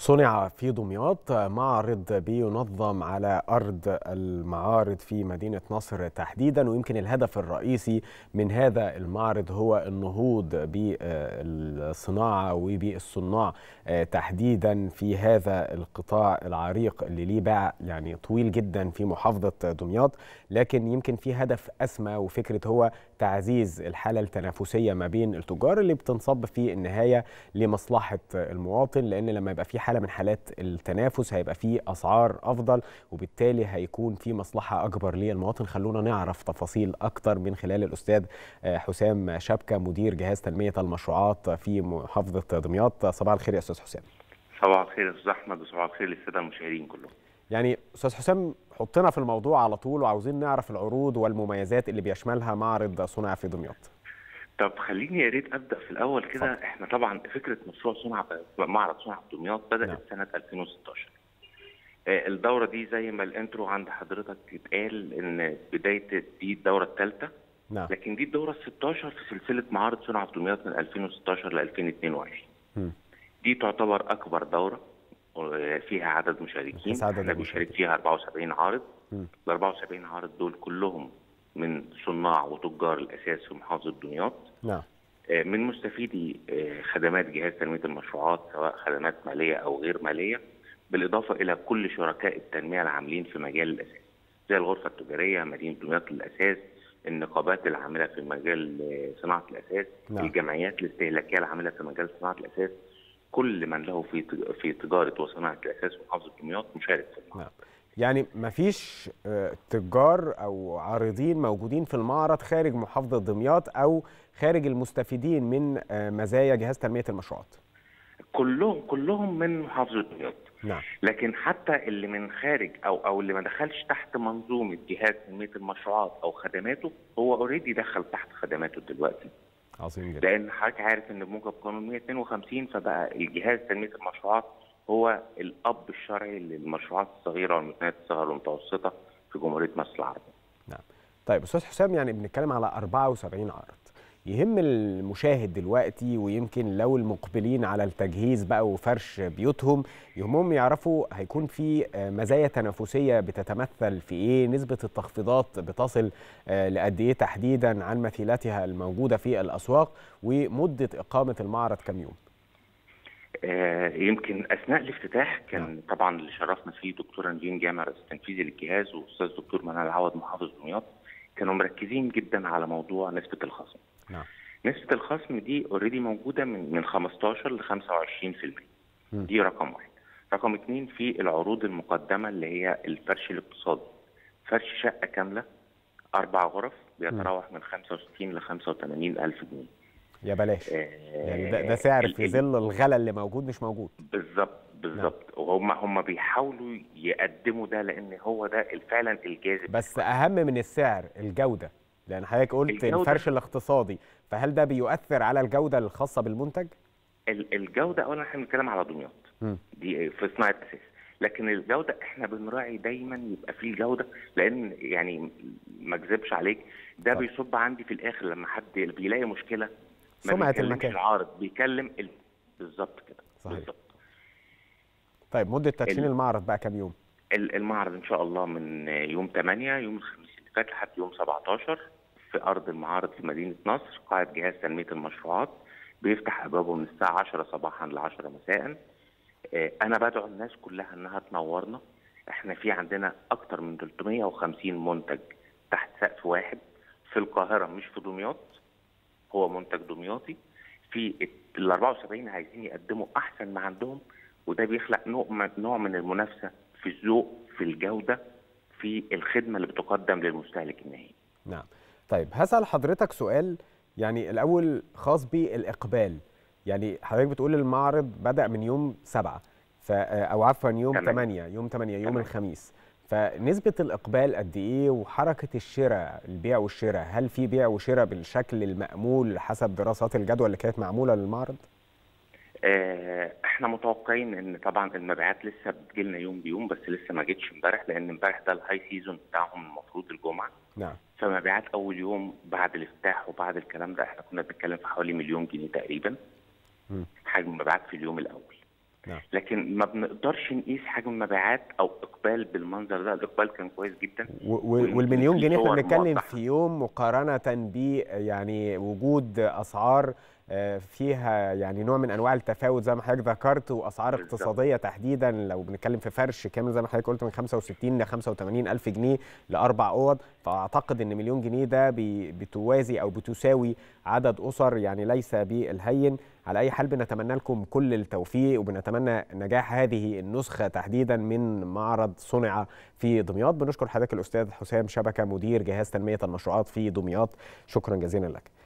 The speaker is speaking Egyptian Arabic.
صنع في دمياط معرض بينظم على أرض المعارض في مدينة نصر تحديدا ويمكن الهدف الرئيسي من هذا المعرض هو النهوض بالصناعة وبالصناع تحديدا في هذا القطاع العريق اللي ليه باع يعني طويل جدا في محافظة دمياط لكن يمكن في هدف أسمى وفكرة هو تعزيز الحالة التنافسية ما بين التجار اللي بتنصب في النهاية لمصلحة المواطن لأن لما يبقى في حالة من حالات التنافس هيبقى في أسعار أفضل وبالتالي هيكون في مصلحة أكبر للمواطن خلونا نعرف تفاصيل أكتر من خلال الأستاذ حسام شبكة مدير جهاز تنمية المشروعات في محافظة دمياط صباح الخير يا أستاذ حسام صباح الخير يا أستاذ أحمد وصباح الخير للسادة المشاهدين كلهم يعني استاذ حسام حطنا في الموضوع على طول وعاوزين نعرف العروض والمميزات اللي بيشملها معرض صنع في دمياط طب خليني يا ريت ابدا في الاول كده احنا طبعا فكره مشروع صنع معرض صنع في دمياط بدات نعم. سنه 2016 آه الدوره دي زي ما الانترو عند حضرتك اتقال ان بدايه دي الدوره الثالثه نعم. لكن دي الدوره ال 16 في سلسله معارض صنع في دمياط من 2016 ل 2022 م. دي تعتبر اكبر دوره فيها عدد مشاركين احنا بنشارك فيها 74 عارض ال 74 عارض دول كلهم من صناع وتجار الاساس في محافظه دمياط نعم من مستفيدي خدمات جهاز تنميه المشروعات سواء خدمات ماليه او غير ماليه بالاضافه الى كل شركاء التنميه العاملين في مجال الاساس زي الغرفه التجاريه مدينه دمياط للاساس النقابات العامله في مجال صناعه الاساس نعم. الجمعيات الاستهلاكيه العامله في مجال صناعه الاساس كل من له في في تجاره وصناعه الاساس في محافظه دمياط مشارك في المعرض. نعم. يعني ما فيش تجار او عارضين موجودين في المعرض خارج محافظه دمياط او خارج المستفيدين من مزايا جهاز تنميه المشروعات. كلهم كلهم من محافظه دمياط. نعم. لكن حتى اللي من خارج او او اللي ما دخلش تحت منظومه جهاز تنميه المشروعات او خدماته هو اوريدي دخل تحت خدماته دلوقتي. عظيم جدا. لان حضرتك عارف ان بموجب قانون 152 فبقى الجهاز تنميه المشروعات هو الاب الشرعي للمشروعات الصغيره والمتناهيه الصغر والمتوسطه في جمهوريه مصر العربيه. نعم. طيب استاذ حسام يعني بنتكلم على 74 عرض. يهم المشاهد دلوقتي ويمكن لو المقبلين على التجهيز بقى وفرش بيوتهم يهمهم يعرفوا هيكون في مزايا تنافسيه بتتمثل في ايه نسبه التخفيضات بتصل لقد ايه تحديدا عن مثيلاتها الموجوده في الاسواق ومده اقامه المعرض كم يوم آه يمكن اثناء الافتتاح كان نعم. طبعا اللي شرفنا فيه دكتور نجين جامع رئيس التنفيذي للجهاز واستاذ دكتور منال عوض محافظ دمياط كانوا مركزين جدا على موضوع نسبه الخصم نعم. نسبه الخصم دي اوريدي موجوده من من 15 ل 25% م. دي رقم واحد رقم اثنين في العروض المقدمه اللي هي الفرش الاقتصادي فرش شقه كامله اربع غرف بيتراوح من 65 ل 85 الف جنيه يا بلاش يعني ده, ده سعر في ظل الغلا اللي موجود مش موجود بالظبط بالظبط وهم هم بيحاولوا يقدموا ده لان هو ده فعلا الجاذب بس اهم من السعر الجوده لان حضرتك قلت الجودة الفرش الاقتصادي فهل ده بيؤثر على الجوده الخاصه بالمنتج الجوده اولا احنا بنتكلم على دمياط دي في صناعه اساس لكن الجوده احنا بنراعي دايما يبقى في جوده لان يعني ما اكذبش عليك ده طبعا. بيصب عندي في الاخر لما حد بيلاقي مشكله سمعه المكان العارض بيكلم ال... بالظبط كده صحيح بالزبط. طيب مده تدشين المعرض بقى كام يوم المعرض ان شاء الله من يوم 8 يوم الخميس اللي فات لحد يوم 17 في ارض المعارض في مدينه نصر قاعه جهاز تنميه المشروعات بيفتح ابوابه من الساعه 10 صباحا ل 10 مساء انا بدعو الناس كلها انها تنورنا احنا في عندنا اكتر من 350 منتج تحت سقف واحد في القاهره مش في دمياط هو منتج دمياطي في ال 74 عايزين يقدموا احسن ما عندهم وده بيخلق نوع نوع من المنافسه في الذوق في الجوده في الخدمه اللي بتقدم للمستهلك النهائي. نعم. طيب هسال حضرتك سؤال يعني الاول خاص بالاقبال يعني حضرتك بتقول المعرض بدا من يوم 7 ف او عفوا يوم 8 يوم 8 يوم الخميس فنسبة الإقبال قد إيه وحركة الشراء البيع والشراء هل في بيع وشراء بالشكل المأمول حسب دراسات الجدوى اللي كانت معمولة للمعرض؟ آه احنا متوقعين ان طبعا المبيعات لسه بتجيلنا يوم بيوم بس لسه ما جتش امبارح لان امبارح ده الهاي سيزون بتاعهم المفروض الجمعه نعم فمبيعات اول يوم بعد الافتتاح وبعد الكلام ده احنا كنا بنتكلم في حوالي مليون جنيه تقريبا م. حجم المبيعات في اليوم الاول نعم. لكن ما بنقدرش نقيس حجم المبيعات او اقبال بالمنظر ده الاقبال كان كويس جدا و- و- والمليون في جنيه احنا صور بنتكلم موضحة. في يوم مقارنة ب يعني وجود أسعار آه، فيها يعني نوع من أنواع التفاوت زي ما حضرتك ذكرت وأسعار بالظبط. اقتصادية تحديدا لو بنتكلم في فرش كامل زي ما حضرتك قلت من 65 ل 85 ألف جنيه لأربع أوض فأعتقد إن مليون جنيه ده بي- بتوازي أو بتساوي عدد أسر يعني ليس بالهين على أي حال بنتمنى لكم كل التوفيق وبنتمنى نجاح هذه النسخة تحديدا من معرض صنع في دمياط بنشكر حضرتك الأستاذ حسام شبكة مدير جهاز تنمية المشروعات في دمياط شكرا جزيلا لك